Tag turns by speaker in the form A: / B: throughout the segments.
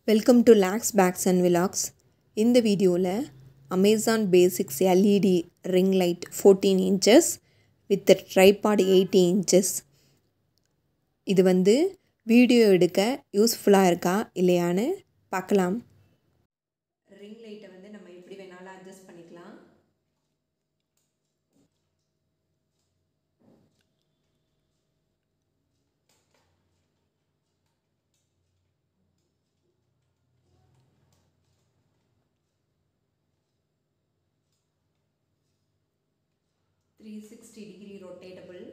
A: welcome to லேக்ஸ் பேக்ஸ் and vlogs இந்த வீடியோவில் Amazon basics LED ring light fourteen inches with tripod eighty inches இது வந்து வீடியோ எடுக்க யூஸ்ஃபுல்லாக இருக்கா இல்லையான்னு பார்க்கலாம் ரிங் லைட்டை வந்து நம்ம எப்படி வேணாலும் அட்ஜஸ்ட் பண்ணிக்கலாம் three sixty degree rotatable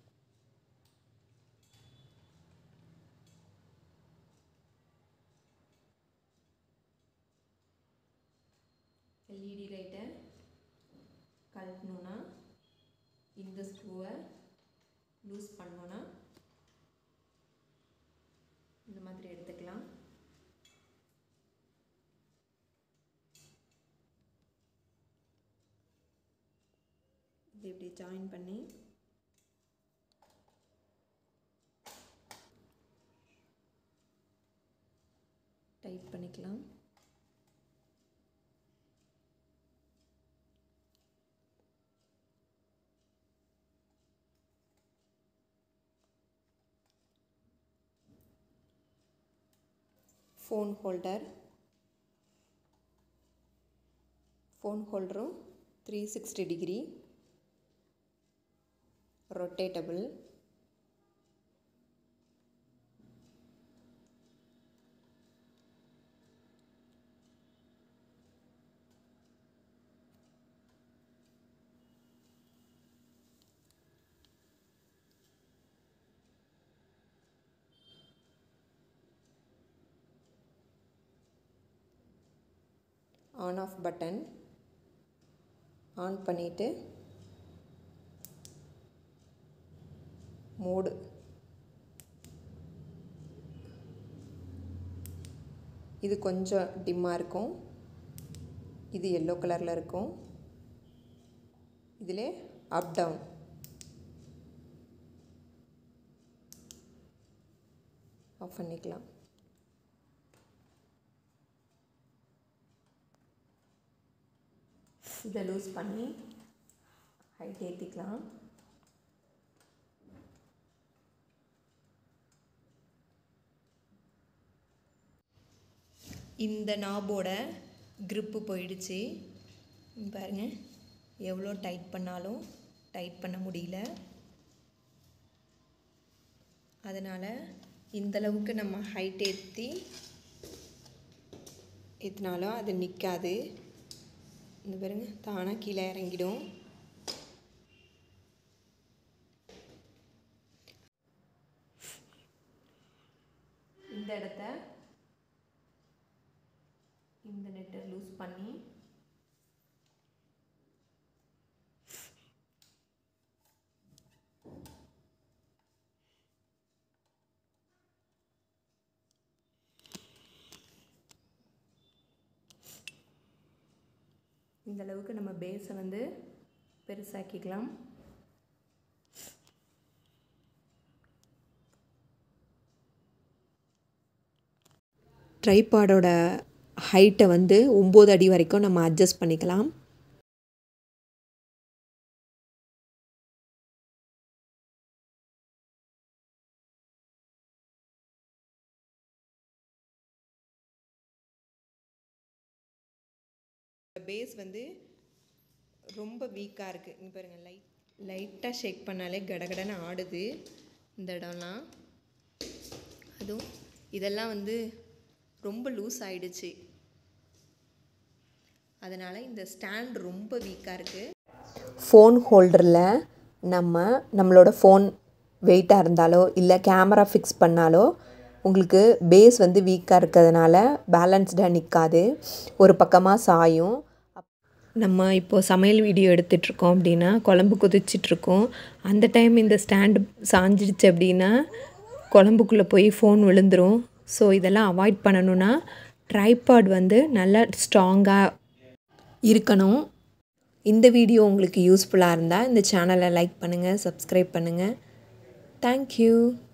A: LED லைட்டை கழட்டணுன்னா இந்த ஸ்க்ரூவை லூஸ் பண்ணோன்னா இந்த மாதிரி எடுத்துக்கலாம் இது இப்படி ஜாயின் பண்ணி டைட் பண்ணிக்கலாம் ஃபோன் ஹோல்டர் ஃபோன் ஹோல்டரும் three sixty degree rotatable on off button on பண்ணிவிட்டு மோடு இது கொஞ்சம் டிம்மாக இருக்கும் இது எல்லோ கலரில் இருக்கும் இதில் அப் டவுன் ஆஃப் பண்ணிக்கலாம் இதை லூஸ் பண்ணி ஹைட் ஏற்றிக்கலாம் இந்த நாபோட க்ரிப்பு போயிடுச்சு பாருங்கள் எவ்வளோ டைட் பண்ணாலும் டைட் பண்ண முடியல அதனால் இந்தளவுக்கு நம்ம ஹைட் ஏற்றி ஏற்றினாலும் அது நிற்காது இந்த பாருங்க தானாக கீழே இறங்கிடும் இந்த இடத்த இந்த நெட்டை லூஸ் பண்ணி இந்த அளவுக்கு நம்ம பேஸை வந்து பெருசாக்கிக்கலாம் ட்ரைபாடோட ஹைட்டை வந்து ஒம்பது அடி வரைக்கும் நம்ம அட்ஜஸ்ட் பண்ணிக்கலாம் பேஸ் வந்து ரொம்ப வீக்காக இருக்குது இங்கே பாருங்கள் லைட் லைட்டாக ஷேக் பண்ணாலே கடகடன்னு ஆடுது இந்த இடம்லாம் அதுவும் இதெல்லாம் வந்து ரொம்ப லூஸ் ஆயிடுச்சு அதனால் இந்த ஸ்டாண்ட் ரொம்ப வீக்காக இருக்குது ஃபோன் ஹோல்டரில் நம்ம நம்மளோட ஃபோன் வெயிட்டாக இருந்தாலோ இல்லை கேமரா ஃபிக்ஸ் பண்ணாலோ உங்களுக்கு பேஸ் வந்து வீக்காக இருக்கிறதுனால பேலன்ஸ்டாக நிற்காது ஒரு பக்கமாக சாயும் நம்ம இப்போது சமையல் வீடியோ எடுத்துகிட்ருக்கோம் அப்படின்னா குழம்பு கொதிச்சிட்ருக்கோம் அந்த டைம் இந்த ஸ்டாண்டு சாஞ்சிடுச்சு அப்படின்னா குழம்புக்குள்ளே போய் ஃபோன் விழுந்துடும் ஸோ இதெல்லாம் அவாய்ட் பண்ணணுன்னா ட்ரைபாட் வந்து நல்லா ஸ்ட்ராங்காக இருக்கணும் இந்த வீடியோ உங்களுக்கு யூஸ்ஃபுல்லாக இருந்தால் இந்த சேனலை லைக் பண்ணுங்கள் சப்ஸ்கிரைப் பண்ணுங்கள் தேங்க்யூ